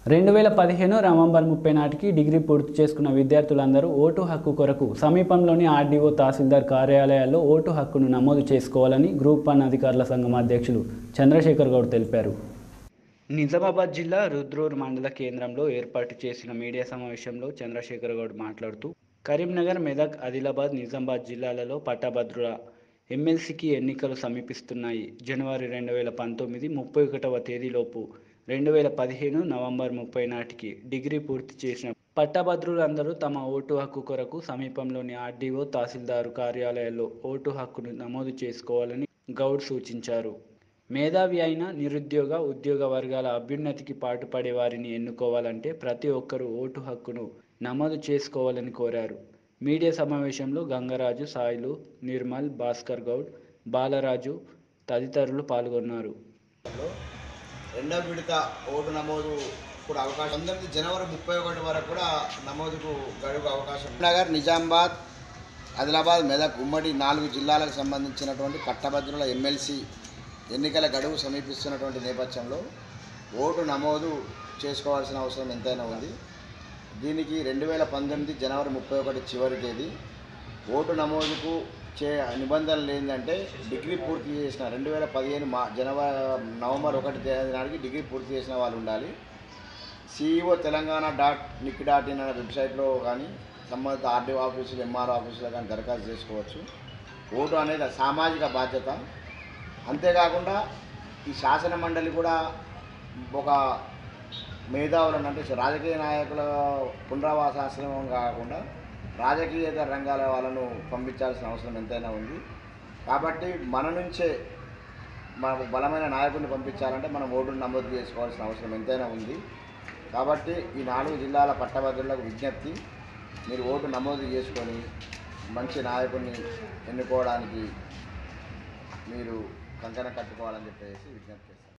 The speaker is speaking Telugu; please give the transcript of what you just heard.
రెండు వేల పదిహేను నవంబర్ ముప్పై నాటికి డిగ్రీ పూర్తి చేసుకున్న విద్యార్థులందరూ ఓటు హక్కు కొరకు సమీపంలోని ఆర్డీఓ తహసీల్దార్ కార్యాలయాల్లో ఓటు హక్కును నమోదు చేసుకోవాలని గ్రూప్ వన్ అధికారుల సంఘం అధ్యక్షులు చంద్రశేఖర్ గౌడ్ తెలిపారు నిజామాబాద్ జిల్లా రుద్రూర్ మండల కేంద్రంలో ఏర్పాటు చేసిన మీడియా సమావేశంలో చంద్రశేఖర్ గౌడ్ మాట్లాడుతూ కరీంనగర్ మెదక్ ఆదిలాబాద్ నిజామాబాద్ జిల్లాలలో పట్టభద్రుల ఎమ్మెల్సీకి ఎన్నికలు సమీపిస్తున్నాయి జనవరి రెండు వేల పంతొమ్మిది ముప్పై ఒకటవ తేదీలోపు రెండు వేల పదిహేను నవంబర్ ముప్పై నాటికి డిగ్రీ పూర్తి చేసిన పట్టభద్రులందరూ తమ ఓటు హక్కు కొరకు సమీపంలోని ఆర్డీఓ తహసీల్దారు కార్యాలయాల్లో ఓటు హక్కును నమోదు చేసుకోవాలని గౌడ్ సూచించారు మేధావి అయిన నిరుద్యోగ ఉద్యోగ వర్గాల అభ్యున్నతికి పాటుపడే వారిని ఎన్నుకోవాలంటే ప్రతి ఒక్కరూ ఓటు హక్కును నమోదు చేసుకోవాలని కోరారు మీడియా సమావేశంలో గంగరాజు సాయిలు నిర్మల్ భాస్కర్ గౌడ్ బాలరాజు తదితరులు పాల్గొన్నారు రెండవ విడత ఓటు నమోదు కూడా అవకాశం పంతొమ్మిది జనవరి ముప్పై ఒకటి వరకు కూడా నమోదుకు గడువు అవకాశం ఉంది. నగర్ నిజామాబాద్ ఆదిలాబాద్ మెదక్ ఉమ్మడి నాలుగు జిల్లాలకు సంబంధించినటువంటి పట్టభద్రుల ఎమ్మెల్సీ ఎన్నికల గడువు సమీపిస్తున్నటువంటి నేపథ్యంలో ఓటు నమోదు చేసుకోవాల్సిన అవసరం ఎంతైనా ఉంది దీనికి రెండు వేల పంతొమ్మిది జనవరి ముప్పై ఒకటి చివరి తేదీ ఓటు నమోదుకు చే నిబంధనలు ఏంటంటే డిగ్రీ పూర్తి చేసిన రెండు వేల పదిహేను మా జనవరి నవంబర్ ఒకటి తేదీ నాటికి డిగ్రీ పూర్తి చేసిన వాళ్ళు ఉండాలి CEO Telangana dot nic dot in అనే వెబ్సైట్లో కానీ సంబంధిత ఆర్డీఓ ఆఫీసులు ఎంఆర్ఓ ఆఫీసులో కానీ దరఖాస్తు చేసుకోవచ్చు ఓటు అనేది సామాజిక బాధ్యత అంతేకాకుండా ఈ శాసన మండలి కూడా ఒక మేధావులను అంటే రాజకీయ నాయకుల పునరావాసాశ్రమం కాకుండా రాజకీయేతర రంగాల వాళ్ళను పంపించాల్సిన అవసరం ఎంతైనా ఉంది కాబట్టి మన నుంచే మనకు బలమైన నాయకుడిని పంపించాలంటే మనం ఓటును నమోదు చేసుకోవాల్సిన అవసరం ఎంతైనా ఉంది కాబట్టి ఈ నాలుగు జిల్లాల పట్టభద్రులకు విజ్ఞప్తి మీరు ఓటు నమోదు చేసుకొని మంచి నాయకుడిని ఎన్నుకోవడానికి మీరు కంకణం కట్టుకోవాలని చెప్పేసి విజ్ఞప్తి చేస్తాను